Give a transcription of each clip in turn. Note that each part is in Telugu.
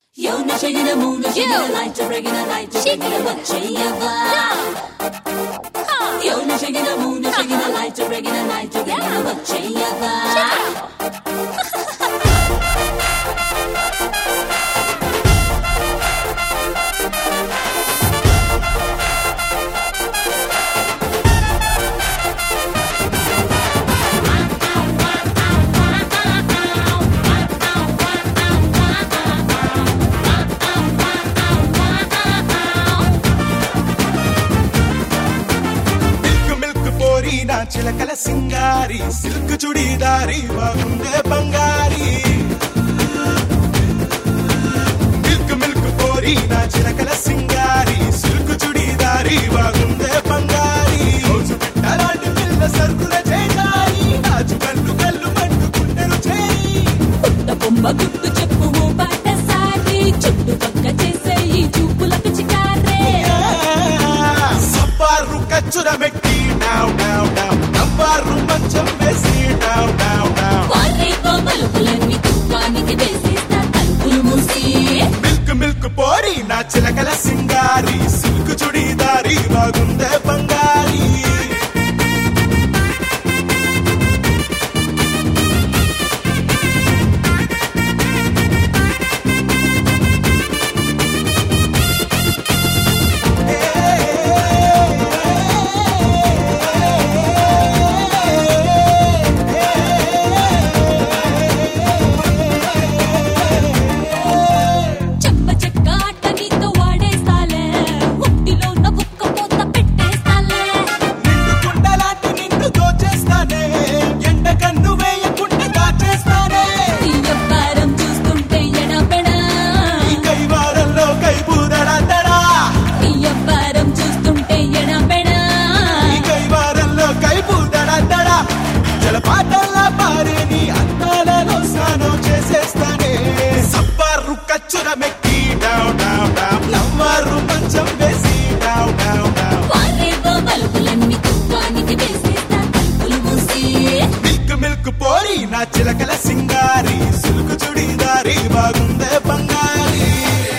shaking the moon, shaking the light, breaking the light, shaking the వచ్చేయవా You're shaking the moon, shaking the light, breaking the light, shaking the వచ్చేయవా మిల్క్ మిల్క్ పోరి నా చిలకల సింగారి సిల్క్ చుడిదారి బాగుందే బంగారి మిల్క్ మిల్క్ పోరి నా చిలకల సింగారి సిల్క్ చుడిదారి బాగుందే బంగారి రోజు పెట్టలాంటి పిల్ల సరుకుల చేయాలి రాజు కళ్ళు కళ్ళు పట్టుకుంటెను చేయి పుట్ట బొమ్మ గుట్టు చెప్పు బాట సాగి చుట్టుపక్క చేసే ఈ చూపుల పిచికారే సబ్బారు కచ్చుర మెక్కి డావ్ డావ్ డావ్ నవ్వారు మంచం వేసి డావ్ డావ్ డావ్ వారే మలుపులన్నీ తుఫానికి వేసేస్తా తలుపులు మూసి మిల్క్ మిల్క్ పోరి నా చిలకల సింగారి సిల్క్ చుడిదారి బాగుందే బంగారి చెమ్మ చెక్క ఆట నీతో వాడేస్తాలే ముట్టిలో ఉన్న ఒక్క పోత పెట్టేస్తాలే నిండు కుండలాంటి నిన్ను దోచేస్తానే ఎండ కన్ను వేయకుండా దాచేస్తానే నీ వ్యాపారం చూస్తుంటే ఎడబెడా ఈ కైవారంలో కైబూదడందడా నీ వ్యాపారం చూస్తుంటే ఎడబెడా ఈ కైవారంలో కైబూదడందడా జలపాతంలా పారే నీ అందాలలో స్నానం చేసేస్తానే సబ్బారు కచ్చుర మెక్కి డావ్ డావ్ డావ్ నవ్వారు మంచం వేసి డావ్ డావ్ డావ్ వారే మలుపులన్నీ తుఫానికి వేసేస్తా తలుపులు మూసి మిల్క్ మిల్క్ పోరి నా చిలకల సింగారి సిల్క్ చుడిదారి బాగుందే బంగారి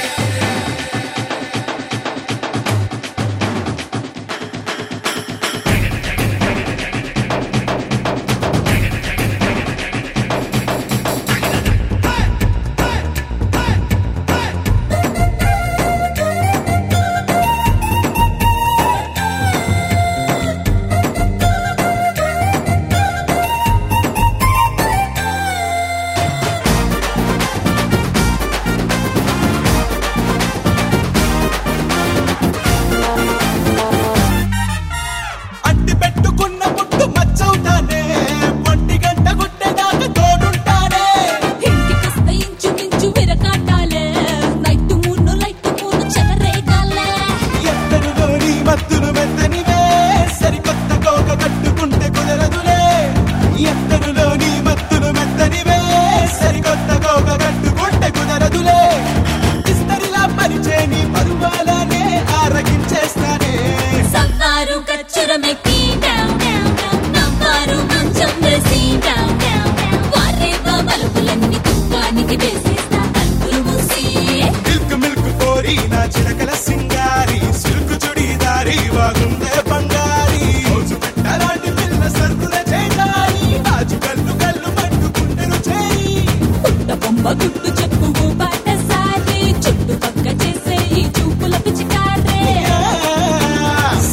అట్టి పెట్టుకున్న పుట్టు మచ్చవుతానే ఒంటి గంట గుట్టెదాకా తోడుంటానే ఇంటికొస్తే ఇంచుమించు విరకాటాలే నైట్ మూను లైట్ మూను చెలరేగాలే ఎత్తనులోని మత్తులు మెత్తనివే సరికొత్త కోక కట్టుకుంటే కుదరదులే ఎత్తనులోని మత్తులు మెత్తనివే సరికొత్త కోక కట్టుకుంటే కుదరదులే ఇస్తరిలా పరిచేని పరువాలనే ఆరగించేస్తానే సవ్వారు కచ్చురమెక్కి down, down, down. నవ్వారు మంచం వేసి down, down, down. వారే మలుపులన్నీ తుఫానికి వేసేస్తా తలుపులు మూసి మిల్క్ మిల్క్ కోరి నా చిలకల సింగారి సిల్క్ చుడిదారి బాగుందే బంగారి రోజు పెట్టలాంటి పిల్ల సరుకుల చేయాలి రాజు కళ్ళు కళ్ళు పట్టుకుంటెను చేయి పుట్ట బొమ్మ గుట్టు చెప్పు బాట సాగి చుట్టుపక్క చేసే ఈ చూపుల పిచికారే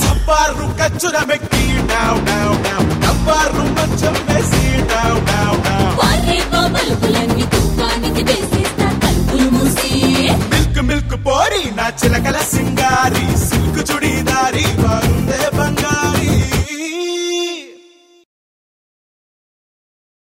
సబ్బారు కచ్చుర మెక్కి డావ్ డావ్ డావ్ నవ్వారు మంచం వేసి డావ్ డావ్ డావ్